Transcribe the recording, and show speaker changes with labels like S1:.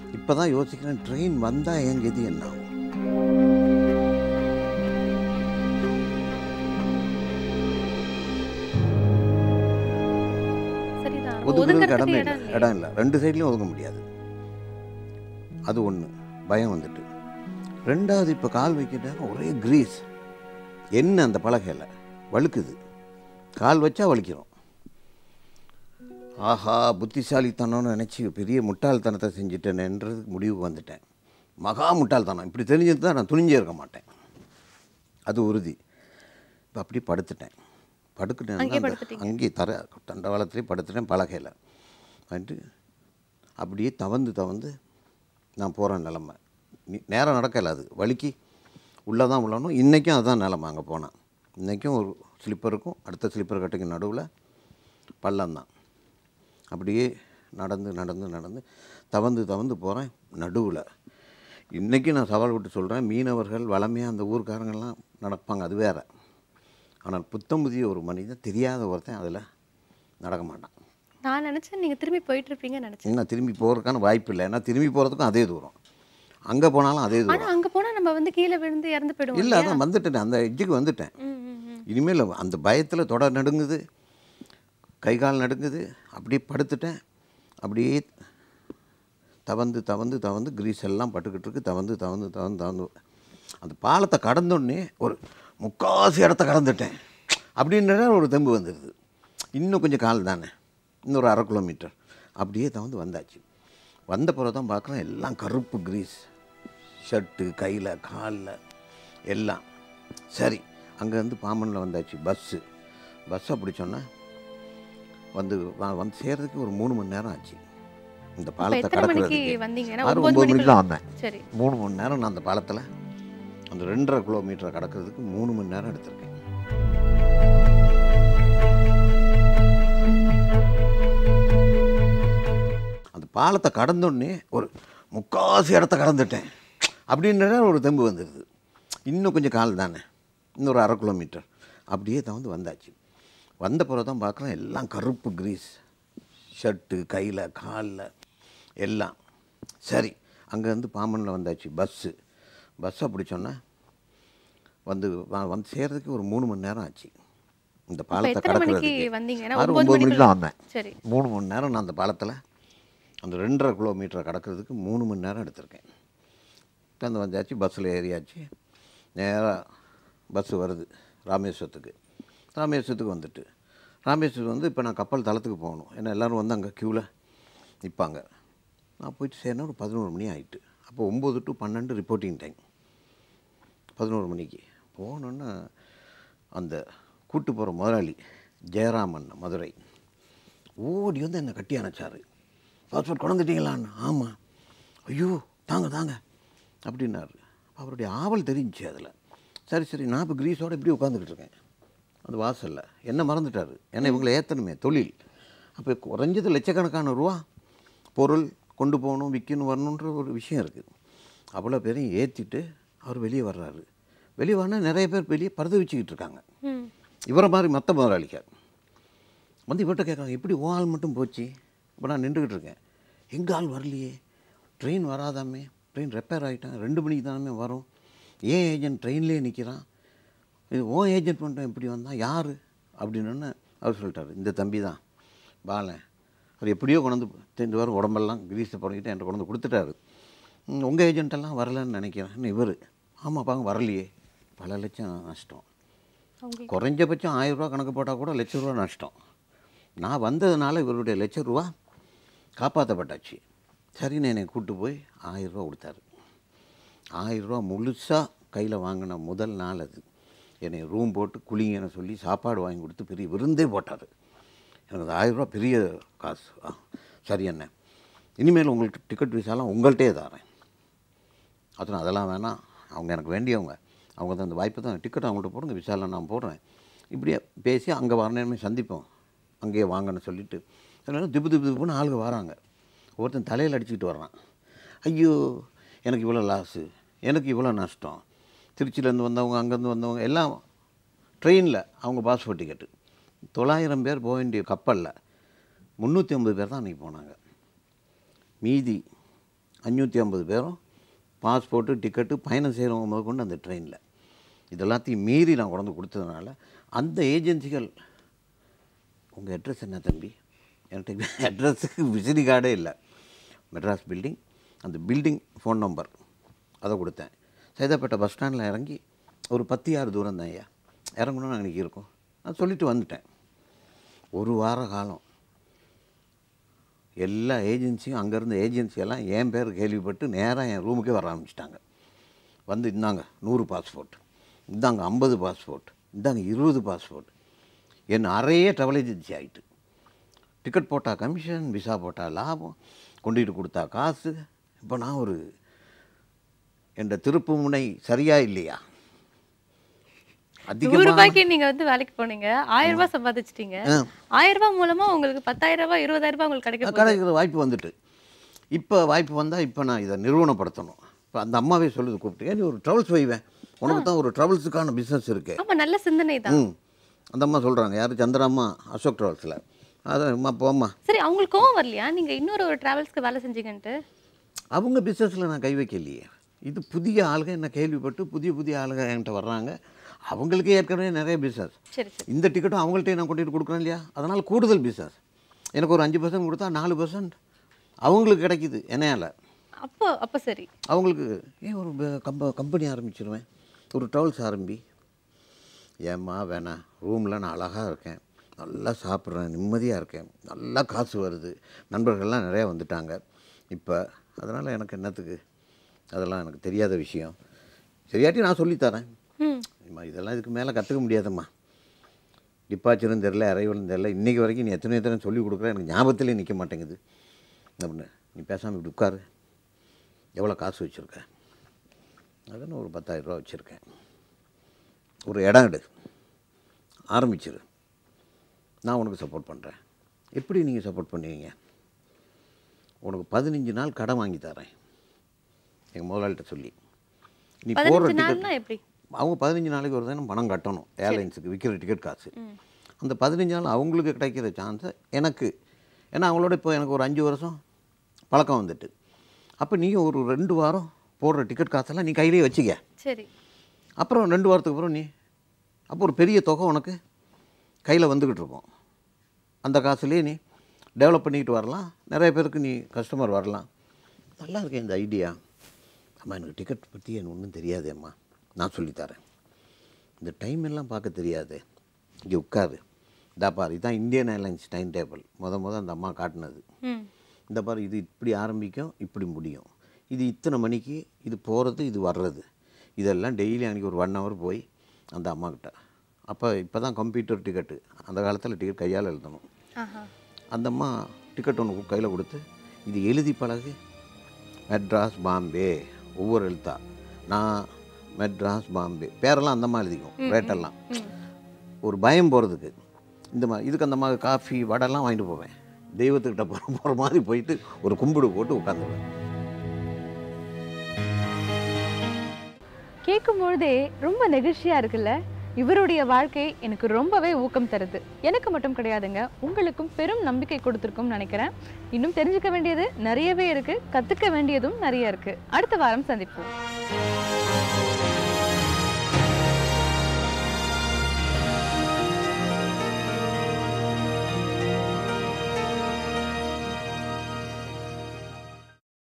S1: இப்போ தான் யோசிக்கிறேன் ட்ரெயின் வந்தால் என் கதி என்ன ஆகும்
S2: சரிதான்
S1: ஒதுக்குறதுக்கு
S2: ஒதுங்கறதுக்கு
S1: இடமே இல்லை
S2: இடம் இல்லையே.
S1: இடம் இல்லை ரெண்டு சைட்லையும் ஒதுங்க முடியாது அது ஒன்று பயம் வந்துட்டு ரெண்டாவது இப்போ கால் வைக்கிட்டாங்க ஒரே கிரீஸ் என்ன அந்த பலகையில் வழுக்குது கால் வச்சா வலிக்கிறோம் ஆஹா புத்திசாலித்தனம்னு நினச்சி பெரிய முட்டாள்தனத்தை செஞ்சுட்டேனேன்றது முடிவுக்கு வந்துட்டேன் மகா முட்டாள்தனம் இப்படி தெரிஞ்சது தான் நான் துணிஞ்சே இருக்க மாட்டேன் அது உறுதி இப்போ அப்படி படுத்துட்டேன் படுக்கிட்டேன்
S2: அங்கேயே படுத்துட்டீங்க.
S1: அங்கேயே தர தண்டவாளத்திலே படுத்துட்டேன் பலகையில் வந்துட்டு அப்படியே தவந்து தவந்து நான் போகிறேன் நிலமை நீ- நேரம் நடக்கல அது வலிக்கு உள்ளே தான் உள்ளணும் இன்றைக்கும் அதுதான் நிலமை அங்கே போனேன் இன்றைக்கும் ஒரு ஸ்லிப்பருக்கும் அடுத்த ஸ்லிப்பர் கட்டுக்கு நடுவில் பள்ளம் தான் அப்படியே நடந்து நடந்து நடந்து தவந்து தவந்து போகிறேன் நடுவில் இன்றைக்கி நான் சவால் விட்டு சொல்கிறேன் மீனவர்கள் வளமையாக அந்த ஊர்க்காரங்கெல்லாம் நடப்பாங்க அது வேற ஆனால் புத்தம் புதிய ஒரு மனிதன் தெரியாத ஒருத்தன் அதில் நடக்க மாட்டான்
S2: நான் நினைச்சேன் நீங்க திரும்பி போயிட்டு இருப்பீங்கன்னு நினைச்சேன்
S1: இன்னும் திரும்பி போகிறதுக்கான வாய்ப்பு இல்லை ஏன்னா திரும்பி போகிறதுக்கும் அதே தூரம் அங்கே போனாலும் அதே
S2: ஆனா
S1: தூரம்
S2: அங்க போனா நம்ம வந்து கீழே விழுந்து இறந்து போயிடுவோம்
S1: இல்லை
S2: இல்லையா?
S1: அதான் வந்துட்டேன் அந்த எஜ்ஜுக்கு வந்துட்டேன்
S2: ம், ம், ம்.
S1: இனிமேல் அந்த பயத்தில் தொட நடுங்குது கை கால் நடுங்குது அப்படியே படுத்துட்டேன் அப்படியே தவந்து தவந்து தவந்து கிரீஸ் எல்லாம் பட்டுக்கிட்டு இருக்கு தவந்து தவந்து தவந்து தவந்து அந்த பாலத்தை கடந்தோடனே ஒரு முக்காசி இடத்த கடந்துட்டேன் அப்படின்ற ஒரு தெம்பு வந்துடுது இன்னும் கொஞ்சம் கால் தானே இன்னொரு அரை கிலோமீட்டர் அப்படியே தவந்து வந்தாச்சு வந்த பிறகு தான் பார்க்குறேன் எல்லாம் கருப்பு கிரீஸ் ஷர்ட்டு கையில் காலில் எல்லாம் சரி அங்கேருந்து பாம்பனில் வந்தாச்சு பஸ்ஸு பஸ்ஸை பிடிச்சோன்னா வந்து வ- வந்து சேர்றதுக்கு ஒரு மூணு மணி நேரம் ஆச்சு இந்த
S2: அப்ப
S1: பாலத்தை
S2: எத்தனை மணிக்கு
S1: கடக்கிறதுக்கு
S2: வந்தீங்க ஏன்னா
S1: ஆறு
S2: ஒன்பது
S1: ஒம்பது மணிக்கு
S2: மணிக்கு
S1: தான் வந்தேன்
S2: சரி
S1: மூணு மணி நேரம் நான் அந்த பாலத்தில் அந்த ரெண்டரை கிலோமீட்டரை கடக்கிறதுக்கு மூணு மணி நேரம் எடுத்திருக்கேன் அந்த பாலத்தை கடந்தோடனே ஒரு முக்காசி இடத்த கடந்துட்டேன் அப்படின்ற ஒரு தெம்பு வந்துடுது இன்னும் கொஞ்சம் கால் தானே இன்னொரு அரை கிலோமீட்டர் அப்படியே தவந்து வந்தாச்சு வந்த பிறகு தான் பார்க்குறேன் எல்லாம் கருப்பு கிரீஸ் ஷர்ட்டு கையில் காலில் எல்லாம் சரி அங்கேருந்து பாம்பனில் வந்தாச்சு பஸ்ஸு பஸ்ஸை பிடிச்சோன்னா வந்து வ- வந்து சேர்றதுக்கு ஒரு மூணு மணி நேரம் ஆச்சு இந்த
S2: அப்ப
S1: பாலத்தை
S2: எத்தனை மணிக்கு
S1: கடக்கிறதுக்கு
S2: வந்தீங்க ஏன்னா
S1: ஆறு
S2: ஒன்பது
S1: ஒம்பது மணிக்கு
S2: மணிக்கு
S1: தான் வந்தேன்
S2: சரி
S1: மூணு மணி நேரம் நான் அந்த பாலத்தில் அந்த ரெண்டரை கிலோமீட்டரை கடக்கிறதுக்கு மூணு மணி நேரம் எடுத்திருக்கேன் வந்து வந்தாச்சு பஸ்ஸில் ஏறியாச்சு நேராக பஸ்ஸு வருது ராமேஸ்வரத்துக்கு ராமேஸ்வரத்துக்கு வந்துட்டு ராமேஸ்வரத்துக்கு வந்து இப்போ நான் கப்பல் தளத்துக்கு போகணும் ஏன்னா எல்லோரும் வந்து அங்கே க்யூவில் நிற்பாங்க நான் போயிட்டு சேர்னா ஒரு பதினோரு மணி ஆயிட்டு அப்போ ஒம்பது டு பன்னெண்டு ரிப்போர்ட்டிங் டைம் பதினோரு மணிக்கு போனோன்னா அந்த கூட்டு போகிற முதலாளி ஜெயராமன் மதுரை ஓடி வந்து என்னை கட்டி அணைச்சார் பாஸ்போர்ட் கொண்டுட்டீங்களான்னு ஆமாம் ஐயோ தாங்க தாங்க அப்படின்னாரு அவருடைய ஆவல் தெரிஞ்சுச்சு அதில் சரி சரி நான் இப்போ கிரீஸோடு இப்படி உட்காந்துக்கிட்டு இருக்கேன் அந்த வாசலில் என்ன மறந்துட்டார் ஏன்னா இவங்களை ஏற்றணுமே தொழில் அப்போ குறைஞ்சது லட்சக்கணக்கான ரூபா பொருள் கொண்டு போகணும் விற்கணும் வரணுன்ற ஒரு விஷயம் இருக்குது அவ்வளோ பேரையும் ஏற்றிட்டு அவர் வெளியே வர்றாரு வெளியே வரனா நிறைய பேர் வெளியே பரத வச்சுக்கிட்டு இருக்காங்க
S2: ம்
S1: இவரை மாதிரி மற்ற முதலாளிக்கார் வந்து இவர்கிட்ட கேட்குறாங்க எப்படி ஓ ஆள் மட்டும் போச்சு இப்போ நான் நின்றுக்கிட்டு இருக்கேன் எங்கள் ஆள் வரலையே ட்ரெயின் வராதாமே ட்ரெயின் ரிப்பேர் ஆகிட்டான் ரெண்டு மணிக்கு தானே வரும் ஏன் ஏஜென்ட் ட்ரெயின்லேயே நிற்கிறான் இது ஓ ஏஜென்ட் மட்டும் எப்படி வந்தான் யார் அப்படின்னு அவர் சொல்லிட்டாரு இந்த தம்பி தான் பாலன் அவர் எப்படியோ கொண்டு வந்து தெரிஞ்சு வர உடம்பெல்லாம் கிரீஸை பண்ணிக்கிட்டு என்கிட்ட கொண்டு வந்து கொடுத்துட்டாரு உங்கள் ஏஜென்ட்டெல்லாம் வரலன்னு நினைக்கிறேன் இவர் ஆமாம் பாங்க வரலையே பல லட்சம் நஷ்டம்
S2: அவங்களுக்கு
S1: குறைஞ்சபட்சம் ஆயிரம் ரூபா கணக்கு போட்டால் கூட லட்ச ரூபா நஷ்டம் நான் வந்ததுனால இவருடைய லட்ச ரூபா காப்பாற்றப்பட்டாச்சு சரின்னு என்னை கூப்பிட்டு போய் ஆயிரம் ரூபா கொடுத்தாரு ஆயிரம் ரூபா முழுசாக கையில் வாங்கின முதல் நாள் அது என்னை ரூம் போட்டு குளிங்கன்னு சொல்லி சாப்பாடு வாங்கி கொடுத்து பெரிய விருந்தே போட்டார் எனக்கு அந்த ஆயிரம் ரூபா பெரிய காசு ஆ, சரி என்ன இனிமேல் உங்களுக்கு டிக்கெட் விசாலாம் உங்கள்கிட்டயே தரேன் அதனால் அதெல்லாம் வேணாம் அவங்க எனக்கு வேண்டியவங்க அவங்க தான் அந்த வாய்ப்பு தான் டிக்கெட் அவங்கள்ட்ட போடுங்க விசாலில் நான் போடுறேன் இப்படியே பேசி அங்கே வரணுமே சந்திப்போம் அங்கேயே வாங்கன்னு சொல்லிட்டு அதனால திப்பு திப்பு திப்புன்னு ஆளுங்க வராங்க ஒருத்தன் தலையில் அடிச்சுக்கிட்டு வர்றான் ஐயோ எனக்கு இவ்வளோ லாஸு எனக்கு இவ்வளோ நஷ்டம் திருச்சியிலேருந்து வந்தவங்க அங்கேருந்து வந்தவங்க எல்லாம் ட்ரெயினில் அவங்க பாஸ்போர்ட் டிக்கெட்டு தொள்ளாயிரம் பேர் போக வேண்டிய கப்பலில் முந்நூற்றி ஐம்பது பேர் தான் அன்றைக்கி போனாங்க மீதி அஞ்சூற்றி ஐம்பது பேரும் பாஸ்போர்ட்டு டிக்கெட்டு பயணம் செய்கிறவங்க முதல் கொண்டு அந்த ட்ரெயினில் இது எல்லாத்தையும் மீறி நான் கொண்டு வந்து கொடுத்ததுனால அந்த ஏஜென்சிகள் உங்கள் அட்ரஸ் என்ன தம்பி என்கிட்ட அட்ரஸுக்கு விசிறி கார்டே இல்லை மெட்ராஸ் பில்டிங் அந்த பில்டிங் ஃபோன் நம்பர் அதை கொடுத்தேன் சைதாப்பேட்டை பஸ் ஸ்டாண்டில் இறங்கி ஒரு பத்து யார் தூரம் தான் ஐயா இறங்கணும்னு அன்றைக்கி இருக்கும் நான் சொல்லிட்டு வந்துட்டேன் ஒரு வார காலம் எல்லா ஏஜென்சியும் அங்கேருந்த ஏஜென்சி எல்லாம் என் பேர் கேள்விப்பட்டு நேராக என் ரூமுக்கே வர ஆரம்பிச்சிட்டாங்க வந்து இந்தாங்க நூறு பாஸ்போர்ட் இந்தாங்க ஐம்பது பாஸ்போர்ட் இந்தாங்க இருபது பாஸ்போர்ட் என் அறையே ட்ராவல் ஏஜென்சி ஆகிட்டு டிக்கெட் போட்டால் கமிஷன் விசா போட்டால் லாபம் கொண்டுகிட்டு கொடுத்தா காசு இப்போ நான் ஒரு என்ற திருப்பு முனை சரியா இல்லையா
S2: நூறு
S1: அதிகமாக
S2: ரூபாய்க்கு நீங்க வந்து வேலைக்கு போனீங்க ஆயிரம் ரூபாய் சம்பாதிச்சிட்டீங்க ஆயிரம் ரூபாய் மூலமா உங்களுக்கு பத்தாயிரம் ரூபாய் இருபதாயிரம் ரூபாய் உங்களுக்கு கிடைக்க போகுது.
S1: கிடைக்கிற வாய்ப்பு வந்துட்டு இப்போ வாய்ப்பு வந்தால் இப்போ நான் இதை நிறுவனப்படுத்தணும் இப்போ அந்த அம்மாவே சொல்லுது கூப்பிட்டு ஏன் நீ ஒரு ட்ரவல்ஸ் வைவேன் உனக்கு தான் ஒரு ட்ரவல்ஸுக்கான பிஸ்னஸ் இருக்கு
S2: ஆமா நல்ல சிந்தனை தான்
S1: ம் அந்த அம்மா சொல்கிறாங்க யார் சந்திராம்மா அசோக் ட்ராவல்ஸில் அதான் அம்மா போம்மா
S2: சரி அவங்களுக்கு கோவம் வரலையா நீங்க இன்னொரு ஒரு டிராவல்ஸ்க்கு வேலை செஞ்சீங்கன்ட்டு
S1: அவங்க பிஸ்னஸில் நான் கை வைக்கலையே இது புதிய ஆளுங்க என்ன கேள்விப்பட்டு புதிய புதிய ஆளுங்க என்கிட்ட வர்றாங்க அவங்களுக்கே ஏற்கனவே நிறைய பிஸ்னஸ்
S2: சரி சரி
S1: இந்த டிக்கெட்டும் அவங்கள்ட்டே நான் கொண்டுட்டு கொடுக்குறேன் இல்லையா அதனால் கூடுதல் பிஸ்னஸ் எனக்கு ஒரு அஞ்சு பர்சன்ட் கொடுத்தா நாலு பர்சன்ட் அவங்களுக்கு கிடைக்குது என்னையால்
S2: அப்போ அப்போ சரி
S1: அவங்களுக்கு ஏன் ஒரு ப- கம்ப கம்பெனி ஆரம்பிச்சிருவேன் ஒரு ட்ராவல்ஸ் ஆரம்பி ஏம்மா வேணாம் ரூமில் நான் அழகாக இருக்கேன் நல்லா சாப்பிட்றேன் நிம்மதியாக இருக்கேன் நல்லா காசு வருது நண்பர்கள்லாம் நிறையா வந்துட்டாங்க இப்போ அதனால் எனக்கு என்னத்துக்கு அதெல்லாம் எனக்கு தெரியாத விஷயம் சரியாட்டி நான் சொல்லித்தரேன்
S2: ம்
S1: அம்மா இதெல்லாம் இதுக்கு மேலே கற்றுக்க முடியாதம்மா டிப்பாச்சரும் தெரில அரைவலும் தெரில இன்றைக்கி வரைக்கும் நீ எத்தனை எத்தனை சொல்லி கொடுக்குற எனக்கு ஞாபகத்திலே நிற்க மாட்டேங்குது அப்படின்னு நீ பேசாமல் இப்படி உட்காரு எவ்வளோ காசு வச்சுருக்க அதுன்னு ஒரு பத்தாயிரரூபா வச்சுருக்கேன் ஒரு இடம் எடு ஆரம்பிச்சிரு நான் உனக்கு சப்போர்ட் பண்ணுறேன் எப்படி நீங்கள் சப்போர்ட் பண்ணுவீங்க உனக்கு பதினஞ்சு நாள் கடன் வாங்கி தரேன் எங்கள் முதலாளிகிட்ட சொல்லி நீ போடுற
S2: பதினஞ்சு
S1: டிக்கெட்
S2: நாள்னா எப்படி
S1: அவங்க பதினஞ்சு நாளைக்கு ஒரு தானே பணம் கட்டணும் ஏர்லைன்ஸுக்கு விற்கிற டிக்கெட் காசு அந்த பதினஞ்சு நாள் அவங்களுக்கு கிடைக்கிற சான்ஸை எனக்கு ஏன்னா அவங்களோட இப்போ எனக்கு ஒரு அஞ்சு வருஷம் பழக்கம் வந்துட்டு அப்போ நீயும் ஒரு ரெண்டு வாரம் போடுற டிக்கெட் காசெல்லாம் நீ கையிலேயே வச்சுக்க
S2: சரி
S1: அப்புறம் ரெண்டு வாரத்துக்கு அப்புறம் நீ அப்போ ஒரு பெரிய தொகை உனக்கு கையில் வந்துக்கிட்டு இருக்கும் அந்த காசுலேயே நீ டெவலப் பண்ணிக்கிட்டு வரலாம் நிறைய பேருக்கு நீ கஸ்டமர் வரலாம் நல்லா இருக்கே இந்த ஐடியா அம்மா எனக்கு டிக்கெட் பற்றி எனக்கு ஒன்றும் தெரியாதேம்மா நான் சொல்லித்தரேன் இந்த டைம் எல்லாம் பார்க்க தெரியாது இங்கே உட்காரு இதா பாரு இதுதான் இந்தியன் ஏர்லைன்ஸ் டைம் டேபிள் முத முத அந்த அம்மா காட்டினது
S2: ம்
S1: இந்த பாரு இது இப்படி ஆரம்பிக்கும் இப்படி முடியும் இது இத்தனை மணிக்கு இது போகிறது இது வர்றது இதெல்லாம் டெய்லி அன்றைக்கி ஒரு ஒன் ஹவர் போய் அந்த அம்மாக்கிட்ட அப்போ இப்போ தான் கம்ப்யூட்டர் டிக்கெட்டு அந்த காலத்தில் டிக்கெட் கையால் எழுதணும்
S2: ஆஹா
S1: அந்த அம்மா டிக்கெட் ஒன்று கையில் கொடுத்து இது எழுதி பழகு மெட்ராஸ் பாம்பே ஒவ்வொரு எழுத்தா நான் மெட்ராஸ் பாம்பே பேரெல்லாம் அந்த மாதிரி எழுதிக்கும் ரேட்டெல்லாம் ஒரு பயம் போகிறதுக்கு இந்த மாதிரி இதுக்கு அந்த மாதிரி காஃபி வடைலாம் வாங்கிட்டு போவேன் தெய்வத்துக்கிட்ட போகிற போகிற மாதிரி போயிட்டு ஒரு கும்பிடு போட்டு உட்காந்துருவேன்
S3: கேட்கும் பொழுதே ரொம்ப நெகிழ்ச்சியா இருக்குல்ல இவருடைய வாழ்க்கை எனக்கு ரொம்பவே ஊக்கம் தருது எனக்கு மட்டும் கிடையாதுங்க உங்களுக்கும் பெரும் நம்பிக்கை கொடுத்துருக்கும்னு நினைக்கிறேன் இன்னும் தெரிஞ்சுக்க வேண்டியது நிறையவே இருக்கு கத்துக்க வேண்டியதும் நிறைய இருக்கு அடுத்த வாரம் சந்திப்போம்